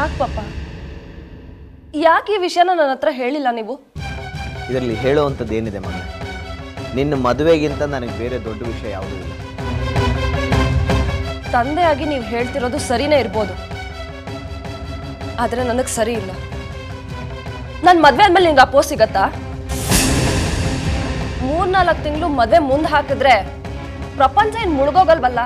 ಯಾಕೆ ಪಾಪ ಯಾಕೆ ಈ ವಿಷಯನ ನನ್ನ ಹತ್ರ ಹೇಳಿಲ್ಲ ನೀವು ಇದರಲ್ಲಿ ಹೇಳುವಂಥದ್ದು ಏನಿದೆ ಮಗ ನಿನ್ನ ಮದುವೆಗಿಂತ ನನಗೆ ಬೇರೆ ದೊಡ್ಡ ವಿಷಯ ಯಾವುದೂ ಇಲ್ಲ ತಂದೆಯಾಗಿ ನೀವು ಹೇಳ್ತಿರೋದು ಸರಿನೇ ಇರ್ಬೋದು ಆದರೆ ನನಗೆ ಸರಿ ಇಲ್ಲ ನನ್ನ ಮದುವೆ ಆದ್ಮೇಲೆ ನಿಂಗೆ ಅಪೋ ಸಿಗತ್ತಾ ಮೂರ್ನಾಲ್ಕು ತಿಂಗಳು ಮದುವೆ ಮುಂದೆ ಹಾಕಿದ್ರೆ ಪ್ರಪಂಚ ಏನು ಮುಳುಗೋಗಲ್ವಲ್ಲ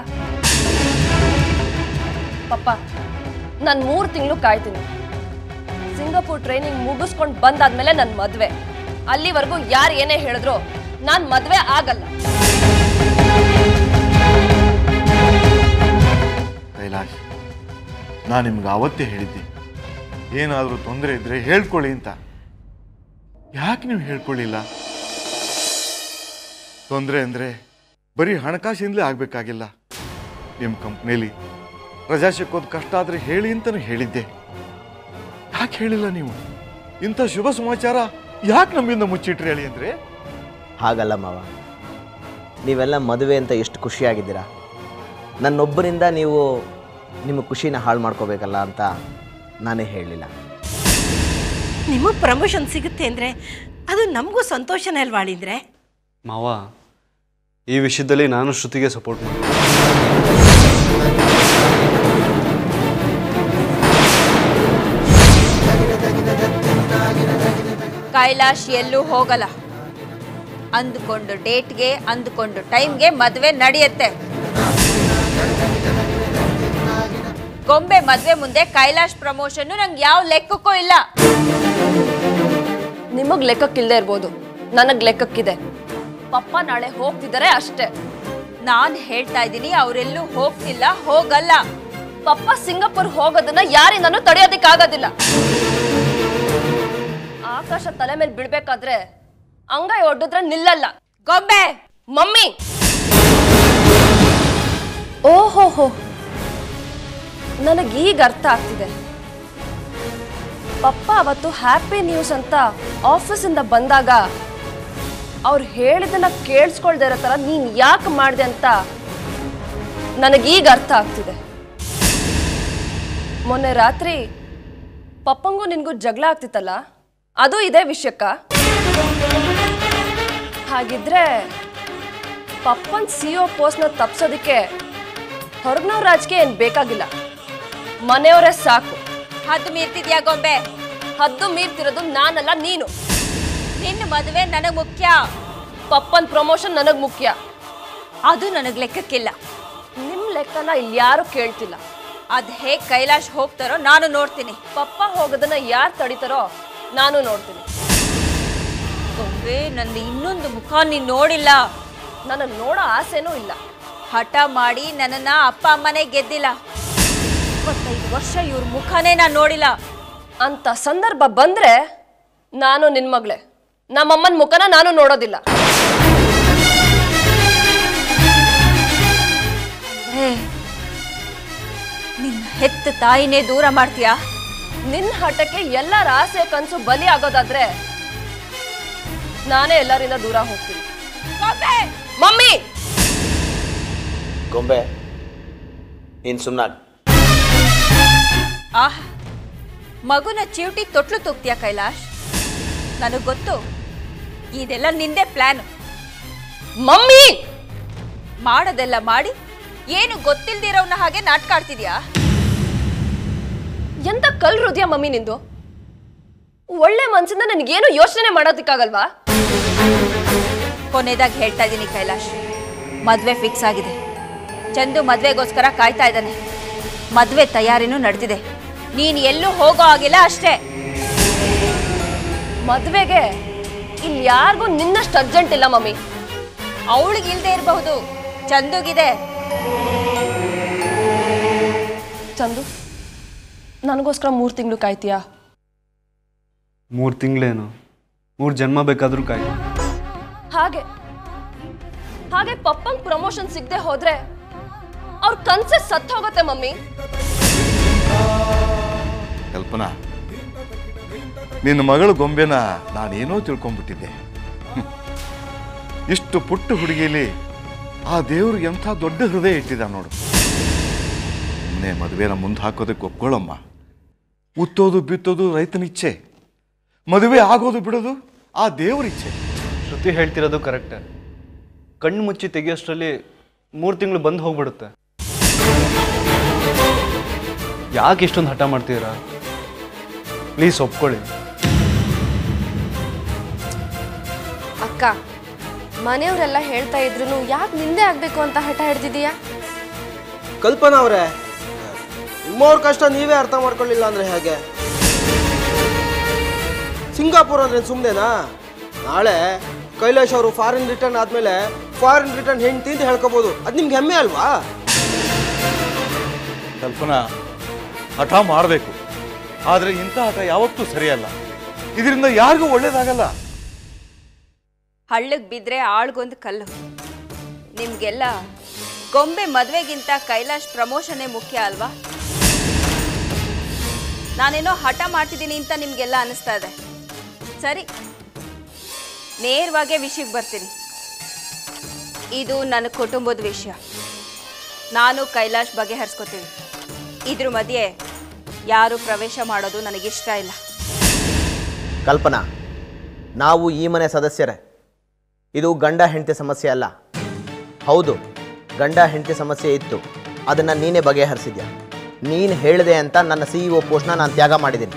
ಪಪ್ಪ ನಾನು ಮೂರು ತಿಂಗಳು ಕಾಯ್ತೀನಿ ಸಿಂಗಾಪುರ್ ಟ್ರೈನಿಂಗ್ ಮುಗಿಸ್ಕೊಂಡು ಬಂದಾದ್ಮೇಲೆ ನನ್ನ ಮದುವೆ ಅಲ್ಲಿವರೆಗೂ ಯಾರು ಏನೇ ಹೇಳಿದ್ರು ನಾನು ಮದುವೆ ಆಗಲ್ಲ ಕೈಲಾಶ್ ನಾನು ನಿಮ್ಗೆ ಆವತ್ತೇ ಹೇಳಿದ್ದೆ ಏನಾದರೂ ತೊಂದರೆ ಇದ್ದರೆ ಹೇಳ್ಕೊಳ್ಳಿ ಅಂತ ಯಾಕೆ ನೀವು ಹೇಳ್ಕೊಳ್ಳಿಲ್ಲ ತೊಂದರೆ ಅಂದರೆ ಬರೀ ಹಣಕಾಸಿಂದಲೇ ಆಗಬೇಕಾಗಿಲ್ಲ ನಿಮ್ಮ ಕಂಪ್ನಿಲಿ ರಜಾ ಸಿಕ್ಕೋದು ಕಷ್ಟ ಆದರೆ ಹೇಳಿ ಅಂತಲೂ ಹೇಳಿದ್ದೆ ಯಾಕೆ ಹೇಳಿಲ್ಲ ನೀವು ಇಂಥ ಶುಭ ಸಮಾಚಾರ ಯಾಕೆ ನಮ್ಮಿಂದ ಮುಚ್ಚಿಟ್ರಿ ಹೇಳಿ ಅಂದರೆ ಹಾಗಲ್ಲ ಮಾವ ನೀವೆಲ್ಲ ಮದುವೆ ಅಂತ ಎಷ್ಟು ಖುಷಿಯಾಗಿದ್ದೀರಾ ನನ್ನೊಬ್ಬರಿಂದ ನೀವು ನಿಮ್ಮ ಖುಷಿನ ಹಾಳು ಮಾಡ್ಕೋಬೇಕಲ್ಲ ಅಂತ ನಾನೇ ಹೇಳಲಿಲ್ಲ ನಿಮಗೆ ಪ್ರಮೋಷನ್ ಸಿಗುತ್ತೆ ಅಂದರೆ ಅದು ನಮಗೂ ಸಂತೋಷನೇ ಅಲ್ವಾಳಿದ್ರೆ ಮಾವ ಈ ವಿಷಯದಲ್ಲಿ ನಾನು ಶ್ರುತಿಗೆ ಸಪೋರ್ಟ್ ಮಾಡ್ತೀನಿ ಕೈಲಾಶ್ ಎಲ್ಲೂ ಹೋಗಲ್ಲ ಅಂದುಕೊಂಡು ಡೇಟ್ಗೆ ಅಂದುಕೊಂಡು ಟೈಮ್ಗೆ ಮದುವೆ ನಡೆಯುತ್ತೆ ಗೊಂಬೆ ಮದುವೆ ಮುಂದೆ ಕೈಲಾಶ್ ಪ್ರಮೋಷನ್ ನಂಗೆ ಯಾವ ಲೆಕ್ಕಕ್ಕೂ ಇಲ್ಲ ನಿಮಗ್ ಲೆಕ್ಕಕ್ಕಿಲ್ಲದೆ ಇರ್ಬೋದು ನನಗ್ ಲೆಕ್ಕಕ್ಕಿದೆ ಪಪ್ಪ ನಾಳೆ ಹೋಗ್ತಿದ್ದಾರೆ ಅಷ್ಟೇ ನಾನ್ ಹೇಳ್ತಾ ಇದ್ದೀನಿ ಅವರೆಲ್ಲೂ ಹೋಗ್ತಿಲ್ಲ ಹೋಗಲ್ಲ ಪಪ್ಪ ಸಿಂಗಾಪುರ್ ಹೋಗೋದನ್ನ ಯಾರಿಂದನೂ ತಡೆಯೋದಿಕ್ಕಾಗೋದಿಲ್ಲ ಆಕಾಶ ತಲೆ ಮೇಲೆ ಬಿಡ್ಬೇಕಾದ್ರೆ ಅಂಗೈ ಒಡ್ಡಿದ್ರೆ ನಿಲ್ಲಲ್ಲ ಗೊಂಬೆ ಮಮ್ಮಿ ಓಹೋ ಹೋ ನನಗೀಗ ಅರ್ಥ ಆಗ್ತಿದೆ ಪಪ್ಪ ಅವತ್ತು ಹ್ಯಾಪಿ ನ್ಯೂಸ್ ಅಂತ ಆಫೀಸಿಂದ ಬಂದಾಗ ಅವ್ರು ಹೇಳಿದ್ದನ್ನ ಕೇಳಿಸ್ಕೊಳ್ದೇ ಇರೋ ಥರ ನೀನು ಯಾಕೆ ಮಾಡಿದೆ ಅಂತ ನನಗೀಗ ಅರ್ಥ ಆಗ್ತಿದೆ ಮೊನ್ನೆ ರಾತ್ರಿ ಪಪ್ಪಂಗೂ ನಿನಗೂ ಜಗಳ ಆಗ್ತಿತ್ತಲ್ಲ ಅದು ಇದೇ ವಿಷಯಕ್ಕ ಹಾಗಿದ್ರೆ ಪಪ್ಪನ್ ಸಿ ಒ ಪೋಸ್ಟ್ನ ತಪ್ಸೋದಕ್ಕೆ ಹೊರಗ್ನವ್ರ ರಾಜಕೀಯ ಏನು ಬೇಕಾಗಿಲ್ಲ ಮನೆಯವರೇ ಸಾಕು ಹದ್ದು ಮೀರ್ತಿದ್ಯಾ ಗೊಂಬೆ ಹದ್ದು ಮೀರ್ತಿರೋದು ನಾನಲ್ಲ ನೀನು ನಿನ್ನ ಮದುವೆ ನನಗ್ ಮುಖ್ಯ ಪಪ್ಪನ್ ಪ್ರಮೋಷನ್ ನನಗ್ ಮುಖ್ಯ ಅದು ನನಗ್ ಲೆಕ್ಕಕ್ಕಿಲ್ಲ ನಿಮ್ ಲೆಕ್ಕನ ಇಲ್ಲಿ ಯಾರು ಕೇಳ್ತಿಲ್ಲ ಅದ್ ಹೇಗ್ ಕೈಲಾಶ್ ಹೋಗ್ತಾರೋ ನಾನು ನೋಡ್ತೀನಿ ಪಪ್ಪ ಹೋಗೋದನ್ನ ಯಾರು ತಡಿತಾರೋ ನಾನು ನೋಡ್ತೀನಿ ಗೊಂಬೆ ನನ್ನ ಇನ್ನೊಂದು ಮುಖ ನೀನ್ ನೋಡಿಲ್ಲ ನನ್ನ ನೋಡೋ ಆಸೆನೂ ಇಲ್ಲ ಹಠ ಮಾಡಿ ನನ್ನನ್ನ ಅಪ್ಪ ಅಮ್ಮನೇ ಗೆದ್ದಿಲ್ಲ ಇಪ್ಪತ್ತೈದು ವರ್ಷ ಇವ್ರ ಮುಖನೇ ನಾನು ನೋಡಿಲ್ಲ ಅಂತ ಸಂದರ್ಭ ಬಂದ್ರೆ ನಾನು ನಿನ್ ಮಗಳೇ ನಮ್ಮಮ್ಮನ ಮುಖನ ನಾನು ನೋಡೋದಿಲ್ಲ ಹೇ ನಿನ್ನ ಹೆತ್ತ ತಾಯಿನೇ ದೂರ ಮಾಡ್ತೀಯಾ ನಿನ್ನ ಹಠಕ್ಕೆ ಎಲ್ಲರ ಆಸೆ ಕನಸು ಬಲಿ ಆಗೋದಾದ್ರೆ ನಾನೇ ಎಲ್ಲರಿಂದ ದೂರ ಹೋಗ್ತೀನಿ ಗೊಂಬೆ ಮಮ್ಮಿ ಗೊಂಬೆ ನೀನು ಸುಮ್ಮನಾಗ ಆಹ್ ಮಗುನ ಚಿವುಟಿ ತೊಟ್ಲು ತೂಗ್ತೀಯ ಕೈಲಾಶ್ ನನಗೆ ಗೊತ್ತು ಇದೆಲ್ಲ ನಿಂದೆ ಪ್ಲಾನ್ ಮಮ್ಮಿ ಮಾಡೋದೆಲ್ಲ ಮಾಡಿ ಏನು ಗೊತ್ತಿಲ್ದಿರೋನ ಹಾಗೆ ನಾಟಕ ಆಡ್ತಿದ್ಯಾ ಎಂತ ಕಲ್ ಹೃದಯ ಮಮ್ಮಿ ನಿಂದು ಒಳ್ಳೆ ಮನ್ಸಿಂದ ನನಗೇನು ಯೋಚನೆ ಮಾಡೋದಕ್ಕಾಗಲ್ವಾ ಕೊನೆದಾಗಿ ಹೇಳ್ತಾ ಇದ್ದೀನಿ ಕೈಲಾಶ್ ಮದುವೆ ಫಿಕ್ಸ್ ಆಗಿದೆ ಚಂದು ಮದುವೆಗೋಸ್ಕರ ಕಾಯ್ತಾ ಇದ್ದಾನೆ ಮದುವೆ ತಯಾರಿನೂ ನಡೆದಿದೆ ನೀನು ಎಲ್ಲೂ ಹೋಗೋ ಆಗಿಲ್ಲ ಅಷ್ಟೇ ಮದ್ವೆಗೆ ಇಲ್ಲಿ ಯಾರಿಗೂ ನಿನ್ನಷ್ಟು ಅರ್ಜೆಂಟ್ ಇಲ್ಲ ಮಮ್ಮಿ ಅವಳಿಗೆ ಇಲ್ದೇ ಇರಬಹುದು ಚಂದುಗಿದೆ ಚಂದು ನನಗೋಸ್ಕರ ಮೂರು ತಿಂಗಳು ಕಾಯ್ತೀಯಾ ಮೂರು ತಿಂಗಳೇನು ಮೂರು ಜನ್ಮ ಬೇಕಾದರೂ ಕಾಯಿ ಹಾಗೆ ಹಾಗೆ ಪಪ್ಪಂಗ್ ಪ್ರಮೋಷನ್ ಸಿಗದೆ ಹೋದ್ರೆ ಅವ್ರ ಕನ್ಸೆ ಸತ್ ಹೋಗುತ್ತೆ ಮಮ್ಮಿ ಕಲ್ಪನಾ ನಿನ್ನ ಮಗಳು ಗೊಂಬೆನ ನಾನೇನೋ ತಿಳ್ಕೊಂಡ್ಬಿಟ್ಟಿದ್ದೆ ಹ್ಮ್. ಇಷ್ಟು ಪುಟ್ಟ ಹುಡುಗಿಲಿ ಆ ದೇವ್ರು ಎಂಥ ದೊಡ್ಡ ಹೃದಯ ಇಟ್ಟಿದ ನೋಡು ಸುಮ್ಮನೆ ಮದುವೆನ ಮುಂದೆ ಹಾಕೋದಕ್ಕೆ ಒಪ್ಕೊಳ್ಳಮ್ಮ ಉತ್ತೋದು ಬಿತ್ತೋದು ರೈತನ ಇಚ್ಛೆ ಮದುವೆ ಆಗೋದು ಬಿಡೋದು ಆ ದೇವ್ರ ಇಚ್ಛೆ ಶ್ರುತಿ ಹೇಳ್ತಿರೋದು ಕರೆಕ್ಟೇ ಕಣ್ಣು ಮುಚ್ಚಿ ತೆಗಿಯೋಷ್ಟರಲ್ಲಿ ಮೂರು ತಿಂಗಳು ಬಂದು ಹೋಗ್ಬಿಡುತ್ತೆ ಯಾಕೆ ಇಷ್ಟೊಂದು ಹಠ ಮಾಡ್ತೀರಾ ಪ್ಲೀಸ್ ಒಪ್ಕೊಳ್ಳಿ ಅಕ್ಕ ಮನೆಯವರೆಲ್ಲ ಹೇಳ್ತಾ ಇದ್ರು ಯಾಕೆ ನಿಂದೆ ಆಗ್ಬೇಕು ಅಂತ ಹಠ ಹಿಡ್ದಿದೀಯಾ ಕಲ್ಪನಾ ಅವರೇ ನಿಮ್ಮವ್ರ ಕಷ್ಟ ನೀವೇ ಅರ್ಥ ಮಾಡ್ಕೊಳ್ಳಿಲ್ಲ ಅಂದ್ರೆ ಹೇಗೆ ಸಿಂಗಾಪುರ್ ಅಂದ್ರೆ ಸುಮ್ಮನೆನಾ ನಾಳೆ ಕೈಲಾಶ್ ಅವರು ಫಾರಿನ್ ರಿಟರ್ನ್ ಆದ್ಮೇಲೆ ಫಾರಿನ್ ರಿಟರ್ನ್ ಹೆಂಡ್ತಿ ಅಂತ ಹೇಳ್ಕೊಬೋದು ಅದು ನಿಮ್ಗೆ ಹೆಮ್ಮೆ ಅಲ್ವಾ ಕಲ್ಪನಾ ಹಠ ಮಾಡಬೇಕು ಆದರೆ ಇಂಥ ಹಠ ಯಾವತ್ತೂ ಸರಿಯಲ್ಲ ಇದರಿಂದ ಯಾರಿಗೂ ಒಳ್ಳೇದಾಗಲ್ಲ ಹಳ್ಳಕ್ಕೆ ಬಿದ್ದರೆ ಆಳ್ಗೊಂದು ಕಲ್ಲು ನಿಮಗೆಲ್ಲ ಗೊಂಬೆ ಮದುವೆಗಿಂತ ಕೈಲಾಶ್ ಪ್ರಮೋಷನ್ನೇ ಮುಖ್ಯ ಅಲ್ವಾ ನಾನೇನೋ ಹಠ ಮಾಡ್ತಿದ್ದೀನಿ ಅಂತ ನಿಮಗೆಲ್ಲ ಅನಿಸ್ತಾ ಇದೆ ಸರಿ ನೇರವಾಗೇ ವಿಷಯಕ್ಕೆ ಬರ್ತೀನಿ ಇದು ನನ್ನ ಕುಟುಂಬದ ವಿಷಯ ನಾನು ಕೈಲಾಶ್ ಬಗೆಹರಿಸ್ಕೋತೀನಿ ಇದ್ರ ಮಧ್ಯೆ ಯಾರು ಪ್ರವೇಶ ಮಾಡೋದು ನನಗಿಷ್ಟ ಇಲ್ಲ ಕಲ್ಪನಾ ನಾವು ಈ ಮನೆ ಸದಸ್ಯರೇ ಇದು ಗಂಡ ಹೆಂಡತಿ ಸಮಸ್ಯೆ ಅಲ್ಲ ಹೌದು ಗಂಡ ಹೆಂಡತಿ ಸಮಸ್ಯೆ ಇತ್ತು ಅದನ್ನು ನೀನೇ ಬಗೆಹರಿಸಿದ್ಯಾ ನೀನು ಹೇಳಿದೆ ಅಂತ ನನ್ನ ಸಿ ಇ ಒ ಪೋಸ್ಟ್ನ ನಾನು ತ್ಯಾಗ ಮಾಡಿದ್ದೀನಿ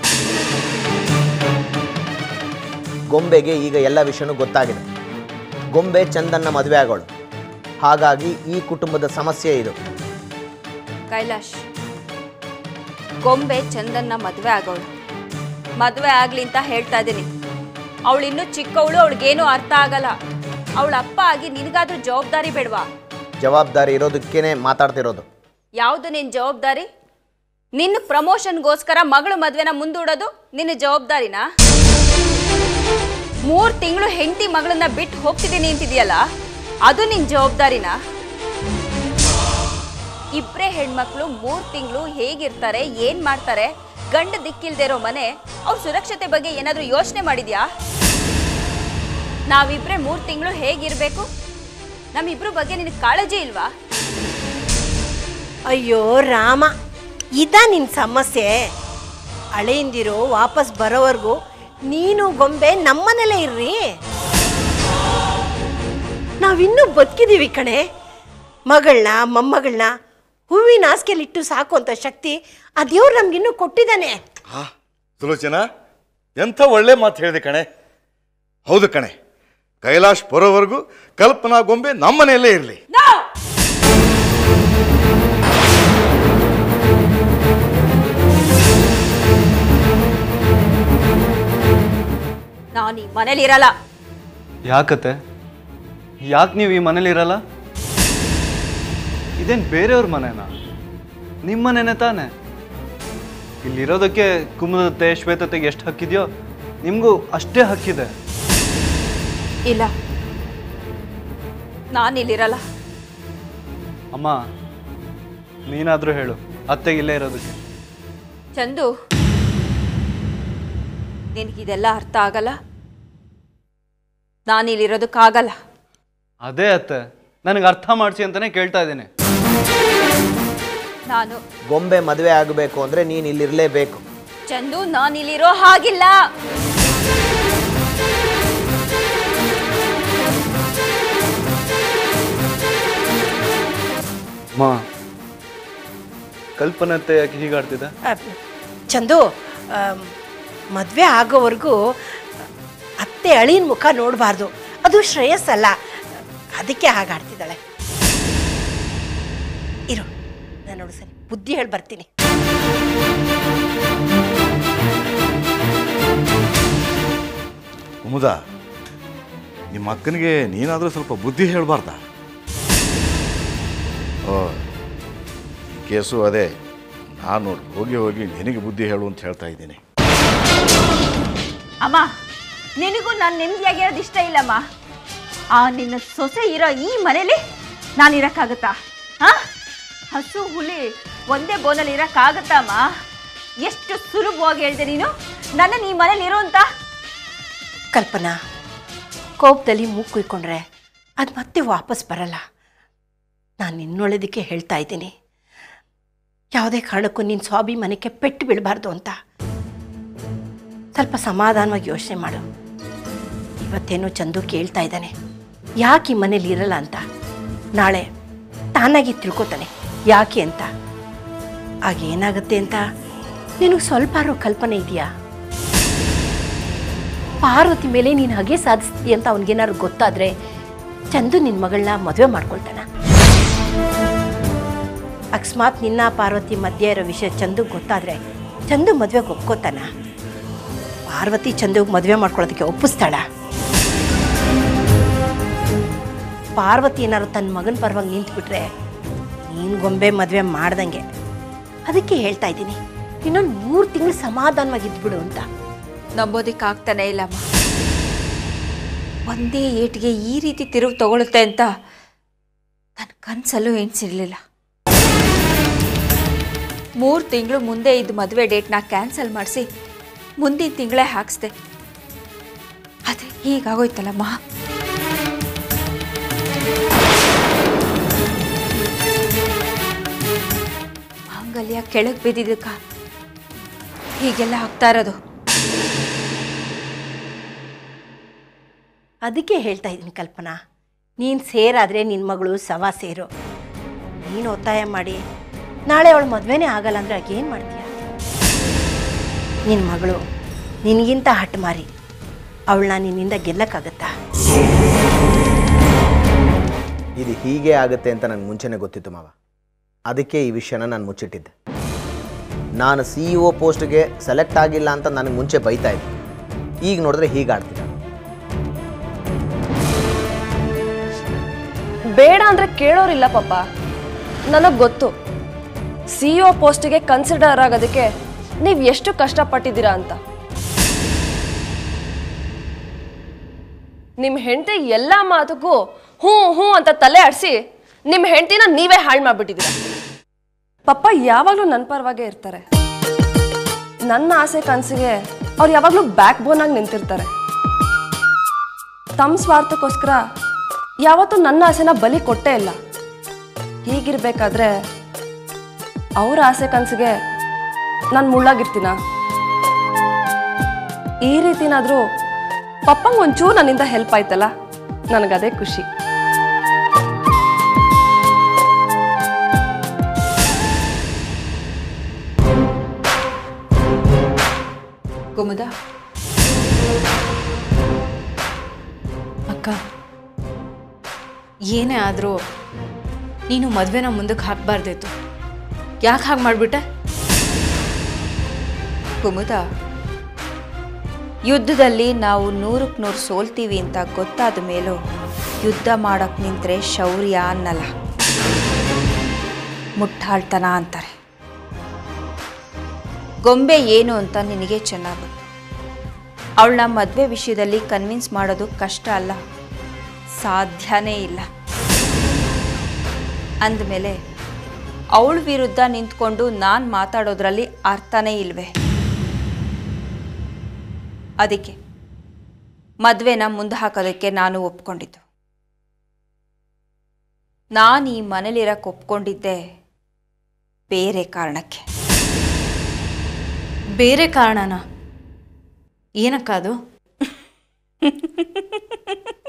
ಗೊಂಬೆಗೆ ಈಗ ಎಲ್ಲ ವಿಷಯನೂ ಗೊತ್ತಾಗಿದೆ ಗೊಂಬೆ ಚಂದನ್ನ ಮದುವೆ ಆಗೋಳು ಹಾಗಾಗಿ ಈ ಕುಟುಂಬದ ಸಮಸ್ಯೆ ಇದು ಕೈಲಾಶ್ ಗೊಂಬೆ ಚಂದನ್ನ ಮದುವೆ ಆಗೋಳು ಮದುವೆ ಆಗ್ಲಿ ಅಂತ ಹೇಳ್ತಾ ಇದ್ದೀನಿ ಅವಳು ಇನ್ನೂ ಚಿಕ್ಕವಳು ಅವಳಿಗೇನು ಅರ್ಥ ಆಗಲ್ಲ ಅವಳ ಅಪ್ಪ ಆಗಿ ನಿನಗಾದ್ರೂ ಜವಾಬ್ದಾರಿ ಬೇಡವಾ ಜವಾಬ್ದಾರಿ ಇರೋದಕ್ಕೇ ಮಾತಾಡ್ತಿರೋದು ಯಾವುದು ನಿನ್ನ ಜವಾಬ್ದಾರಿ ನಿನ್ನ ಪ್ರಮೋಷನ್ಗೋಸ್ಕರ ಮಗಳು ಮದುವೆನ ಮುಂದೂಡೋದು ನಿನ್ನ ಜವಾಬ್ದಾರಿನಾ ಮೂರು ತಿಂಗಳು ಹೆಂಡತಿ ಮಗಳನ್ನ ಬಿಟ್ಟು ಹೋಗ್ತಿದ್ದೀನಿ ಅಂತಿದೆಯಲ್ಲ ಅದು ನಿನ್ನ ಜವಾಬ್ದಾರಿನಾ ಇಬ್ಬರೇ ಹೆಣ್ಮಕ್ಳು ಮೂರು ತಿಂಗಳು ಹೇಗಿರ್ತಾರೆ ಏನು ಮಾಡ್ತಾರೆ ಗಂಡ ದಿಕ್ಕಿಲ್ದೇ ಇರೋ ಮನೆ ಅವ್ರ ಸುರಕ್ಷತೆ ಬಗ್ಗೆ ಏನಾದರೂ ಯೋಚನೆ ಮಾಡಿದ್ಯಾ ನಾವಿಬ್ರೆ ಮೂರು ತಿಂಗಳು ಹೇಗಿರಬೇಕು ನಮ್ಮಿಬ್ರ ಬಗ್ಗೆ ನಿನಗೆ ಕಾಳಜಿ ಇಲ್ವಾ ಅಯ್ಯೋ ರಾಮ ಇದ ನಿನ್ನ ಸಮಸ್ಯೆ ಹಳೆಯಿಂದಿರೋ ವಾಪಸ್ ಬರೋವರೆಗೂ ನೀನು ಗೊಂಬೆ ನಮ್ಮನೇಲೇ ಇರ್ರಿ ನಾವಿನ್ನೂ ಬದುಕಿದೀವಿ ಕಣೆ ಮಗಳನ್ನ ಮೊಮ್ಮಗಳನ್ನ ಹೂವಿನ ಹಾಸಿಗೆಲಿಟ್ಟು ಸಾಕು ಅಂತ ಶಕ್ತಿ ಆ ದೇವ್ರು ನಮ್ಗಿನ್ನೂ ಕೊಟ್ಟಿದ್ದಾನೆ ಹಾ ಸುಲೋಚನಾ ಎಂಥ ಒಳ್ಳೆ ಮಾತು ಹೇಳಿದೆ ಕಣೆ ಹೌದು ಕಣೆ ಕೈಲಾಶ್ ಬರೋವರೆಗೂ ಕಲ್ಪನಾ ಗೊಂಬೆ ನಮ್ಮನೆಯಲ್ಲೇ ಇರಲಿ ನಾನು ಈ ಮನೇಲಿ ಇರಲ್ಲ ಯಾಕತ್ತೆ ಯಾಕೆ ನೀವು ಈ ಮನೇಲಿ ಇರಲ್ಲ ಇದೇನು ಬೇರೆಯವ್ರ ಮನೆನಾ ನಿಮ್ಮ ಮನೆನೇ ತಾನೆ ಇಲ್ಲಿರೋದಕ್ಕೆ ಕುಮುದತೆ ಶ್ವೇತತೆಗೆ ಎಷ್ಟು ಹಕ್ಕಿದೆಯೋ ನಿಮಗೂ ಅಷ್ಟೇ ಹಕ್ಕಿದೆ ಇಲ್ಲ ನಾನು ಇಲ್ಲಿರಲ್ಲ ಅಮ್ಮ ನೀನಾದರೂ ಹೇಳು ಅತ್ತೆಗೆ ಇಲ್ಲೇ ಇರೋದಕ್ಕೆ ಚಂದು ನಿನಗಿದೆಲ್ಲ ಅರ್ಥ ಆಗಲ್ಲ ನಾನು ಇಲ್ಲಿರೋದಕ್ಕಾಗಲ್ಲ ಅದೇ ಅತ್ತೆ ನನಗೆ ಅರ್ಥ ಮಾಡಿಸಿ ಅಂತಲೇ ಕೇಳ್ತಾ ಇದ್ದೀನಿ ನಾನು ಗೊಂಬೆ ಮದುವೆ ಆಗಬೇಕು ಅಂದರೆ ನೀನು ಇಲ್ಲಿರಲೇಬೇಕು ಚಂದು ನಾನು ಇಲ್ಲಿರೋ ಹಾಗಿಲ್ಲ ಅಮ್ಮ ಕಲ್ಪನತ್ತೆ ಯಾಕೆ ಹೀಗಾಡ್ತಿದ್ದೆ ಅಹ್, ಚಂದು ಮದುವೆ ಆಗೋವರೆಗೂ ಅತ್ತೆ ಅಳಿನ ಮುಖ ನೋಡಬಾರ್ದು ಅದು ಶ್ರೇಯಸ್ಸಲ್ಲ ಅದಕ್ಕೆ ಹಾಗಾಡ್ತಿದ್ದಾಳೆ ಇರು ನಾನು ನೋಡು ಸರಿ ಬುದ್ಧಿ ಹೇಳಿ ಬರ್ತೀನಿ ಕುಮುದ ನಿಮ್ಮ ಅಕ್ಕನಿಗೆ ನೀನಾದರೂ ಸ್ವಲ್ಪ ಬುದ್ಧಿ ಹೇಳಬಾರ್ದ ಓ ಈ ಕೇಸು ಅದೇ ನಾನು ನೋಡಿ ಹೋಗಿ ಹೋಗಿ ನಿನಗೆ ಬುದ್ಧಿ ಹೇಳು ಅಂತ ಹೇಳ್ತಾ ಇದ್ದೀನಿ ಅಮ್ಮ ನಿನಗೂ ನಾನು ನೆಮ್ಮದಿಯಾಗಿರೋದು ಇಷ್ಟ ಇಲ್ಲಮ್ಮ ಆ ನಿನ್ನ ಸೊಸೆ ಇರೋ ಈ ಮನೇಲಿ ನಾನು ಇರೋಕ್ಕಾಗತ್ತಾ ಹಾ ಹಸು ಹುಲಿ ಒಂದೇ ಬೋನಲ್ಲಿ ಇರೋಕ್ಕಾಗತ್ತಾ ಅಮ್ಮ ಎಷ್ಟು ಸುಲಭವಾಗಿ ಹೇಳ್ದೆ ನೀನು ನನ್ನ ಈ ಮನೇಲಿ ಇರು ಅಂತ ಕಲ್ಪನಾ ಕೋಪದಲ್ಲಿ ಮೂಗು ಕುಯ್ಕೊಂಡ್ರೆ ಅದು ಮತ್ತೆ ವಾಪಸ್ ಬರಲ್ಲ ನಾನು ನಿನ್ನೊಳ್ಳೆದಕ್ಕೆ ಹೇಳ್ತಾ ಇದ್ದೀನಿ ಯಾವುದೇ ಕಾರಣಕ್ಕೂ ನಿನ್ನ ಸ್ವಾಭಿಮಾನಕ್ಕೆ ಪೆಟ್ಟು ಬೀಳಬಾರ್ದು ಅಂತ ಸ್ವಲ್ಪ ಸಮಾಧಾನವಾಗಿ ಯೋಚನೆ ಮಾಡು ಇವತ್ತೇನೋ ಚಂದು ಕೇಳ್ತಾ ಇದ್ದಾನೆ ಯಾಕೆ ಈ ಮನೇಲಿ ಇರಲ್ಲ ಅಂತ ನಾಳೆ ತಾನಾಗಿ ತಿಳ್ಕೊತಾನೆ ಯಾಕೆ ಅಂತ ಆಗ ಏನಾಗುತ್ತೆ ಅಂತ ನಿನಗೆ ಸ್ವಲ್ಪ ಕಲ್ಪನೆ ಇದೆಯಾ ಪಾರ್ವತಿ ಮೇಲೆ ನೀನು ಹಾಗೆ ಸಾಧಿಸ್ತೀಯ ಅಂತ ಅವನಿಗೇನಾದ್ರು ಗೊತ್ತಾದ್ರೆ ಚಂದು ನಿನ್ನ ಮಗಳನ್ನ ಮದುವೆ ಮಾಡ್ಕೊಳ್ತಾನ ಅಕಸ್ಮಾತ್ ನಿನ್ನ ಪಾರ್ವತಿ ಮಧ್ಯೆ ಇರೋ ವಿಷಯ ಚಂದು ಗೊತ್ತಾದ್ರೆ ಚಂದು ಮದುವೆಗೆ ಒಪ್ಕೋತಾನ ಪಾರ್ವತಿ ಚಂದುಗೆ ಮದುವೆ ಮಾಡ್ಕೊಳ್ಳೋದಕ್ಕೆ ಒಪ್ಪಿಸ್ತಾಳ ಪಾರ್ವತಿ ಏನಾದ್ರು ತನ್ನ ಮಗನ ಪರವಾಗಿ ನಿಂತ್ಬಿಟ್ರೆ ನೀನು ಗೊಂಬೆ ಮದುವೆ ಮಾಡ್ದಂಗೆ ಅದಕ್ಕೆ ಹೇಳ್ತಾ ಇದ್ದೀನಿ ಇನ್ನೊಂದು ಮೂರು ತಿಂಗಳು ಸಮಾಧಾನವಾಗಿ ಇದ್ಬಿಡು ಅಂತ ನಂಬೋದಕ್ಕಾಗ್ತಾನೆ ಇಲ್ಲಮ್ಮ ಒಂದೇ ಏಟಿಗೆ ಈ ರೀತಿ ತಿರುವು ತಗೊಳುತ್ತೆ ಅಂತ ನನ್ನ ಕನಸಲ್ಲೂ ಎಣಿಸಿರ್ಲಿಲ್ಲ ಮೂರು ತಿಂಗಳು ಮುಂದೆ ಇದ್ದ ಮದುವೆ ಡೇಟ್ನ ಕ್ಯಾನ್ಸಲ್ ಮಾಡಿಸಿ ಮುಂದಿನ ತಿಂಗಳೇ ಹಾಕ್ಸ್ದೆ ಅದೇ ಹೀಗಾಗೋಯ್ತಲ್ಲಮ್ಮ ಮಾಂಗಲ್ಯ ಕೆಳಗೆ ಬಿದ್ದಿದ್ದಕ್ಕ ಹೀಗೆಲ್ಲ ಆಗ್ತಾ ಇರೋದು ಅದಕ್ಕೆ ಹೇಳ್ತಾ ಇದ್ದೀನಿ ಕಲ್ಪನಾ ನೀನು ಸೇರಾದರೆ ನಿನ್ನ ಮಗಳು ಸವಾ ಸೇರು ನೀನು ಒತ್ತಾಯ ಮಾಡಿ ನಾಳೆ ಅವಳು ಮದುವೆನೇ ಆಗಲ್ಲ ಅಂದರೆ ಏನು ಮಾಡ್ತೀಯ ನಿನ್ನ ಮಗಳು ನಿನಗಿಂತ ಹಠ ಮಾರಿ ಅವಳನ್ನ ನಿನ್ನಿಂದ ಗೆಲ್ಲಕ್ಕಾಗತ್ತಾ ಇದು ಹೀಗೆ ಆಗುತ್ತೆ ಅಂತ ನನಗೆ ಮುಂಚೆನೇ ಗೊತ್ತಿತ್ತು ಮಾವ ಅದಕ್ಕೆ ಈ ವಿಷಯನ ನಾನು ಮುಚ್ಚಿಟ್ಟಿದ್ದೆ ನಾನು ಸಿ ಇ ಒ ಪೋಸ್ಟ್ಗೆ ಸೆಲೆಕ್ಟ್ ಆಗಿಲ್ಲ ಅಂತ ನನಗೆ ಮುಂಚೆ ಬೈತಾ ಇದ್ದೆ ಈಗ ನೋಡಿದ್ರೆ ಹೀಗೆ ಆಡ್ತಿದ್ದ ಬೇಡ ಅಂದ್ರೆ ಕೇಳೋರಿಲ್ಲ ಪಾಪ ನನಗೆ ಗೊತ್ತು ಸಿ ಒ ಪೋಸ್ಟಿಗೆ ಕನ್ಸಿಡರ್ ಆಗೋದಕ್ಕೆ ನೀವು ಎಷ್ಟು ಕಷ್ಟಪಟ್ಟಿದ್ದೀರಾ ಅಂತ ನಿಮ್ಮ ಹೆಂಡತಿ ಎಲ್ಲ ಮಾತಕ್ಕೂ ಹ್ಞೂ ಹ್ಞೂ ಅಂತ ತಲೆ ಆಡಿಸಿ ನಿಮ್ಮ ಹೆಂಡತಿನ ನೀವೇ ಹಾಳು ಮಾಡ್ಬಿಟ್ಟಿದ್ದೀರಾ ಪಪ್ಪ ಯಾವಾಗಲೂ ನನ್ನ ಪರವಾಗೇ ಇರ್ತಾರೆ ನನ್ನ ಆಸೆ ಕನಸಿಗೆ ಅವ್ರು ಯಾವಾಗಲೂ ಬ್ಯಾಕ್ ಬೋನ್ ಆಗಿ ನಿಂತಿರ್ತಾರೆ ತಮ್ಮ ಸ್ವಾರ್ಥಕ್ಕೋಸ್ಕರ ಯಾವತ್ತೂ ನನ್ನ ಆಸೆನ ಬಲಿ ಕೊಟ್ಟೇ ಇಲ್ಲ ಹೀಗಿರ್ಬೇಕಾದ್ರೆ ಅವ್ರ ಆಸೆ ಕನಸಿಗೆ ನಾನು ಮುಳ್ಳಾಗಿರ್ತೀನ ಈ ರೀತಿನಾದರೂ ಪಪ್ಪಂಗೆ ಒಂಚೂರು ನನ್ನಿಂದ ಹೆಲ್ಪ್ ಆಯ್ತಲ್ಲ ನನಗದೇ ಖುಷಿ ಕುಮುದ ಅಕ್ಕ ಏನೇ ಆದರೂ ನೀನು ಮದುವೆನ ಮುಂದಕ್ಕೆ ಹಾಕಬಾರ್ದಿತ್ತು ಯಾಕೆ ಹಾಗೆ ಮಾಡಿಬಿಟ್ಟೆ ಕುಮುದ ಯುದ್ಧದಲ್ಲಿ ನಾವು ನೂರಕ್ಕೆ ನೂರು ಸೋಲ್ತೀವಿ ಅಂತ ಗೊತ್ತಾದ ಮೇಲೂ ಯುದ್ಧ ಮಾಡಕ್ ನಿಂತ್ರೆ ಶೌರ್ಯ ಅನ್ನಲ್ಲ ಮುಟ್ಟಾಳ್ತನ ಅಂತಾರೆ ಗೊಂಬೆ ಏನು ಅಂತ ನಿನಗೆ ಚೆನ್ನಾಗಿ ಗೊತ್ತು ಅವಳನ್ನ ಮದುವೆ ವಿಷಯದಲ್ಲಿ ಕನ್ವಿನ್ಸ್ ಮಾಡೋದು ಕಷ್ಟ ಅಲ್ಲ ಸಾಧ್ಯನೇ ಇಲ್ಲ ಅಂದಮೇಲೆ ಅವಳ ವಿರುದ್ಧ ನಿಂತ್ಕೊಂಡು ನಾನು ಮಾತಾಡೋದ್ರಲ್ಲಿ ಅರ್ಥನೇ ಇಲ್ವೇ ಅದಕ್ಕೆ ಮದುವೆನ ಮುಂದೆ ಹಾಕೋದಕ್ಕೆ ನಾನು ಒಪ್ಕೊಂಡಿದ್ದು ನಾನು ಈ ಮನೇಲಿರಕ್ಕೆ ಒಪ್ಕೊಂಡಿದ್ದೆ ಬೇರೆ ಕಾರಣಕ್ಕೆ ಬೇರೆ ಕಾರಣನ ಏನಕ್ಕ ಅದು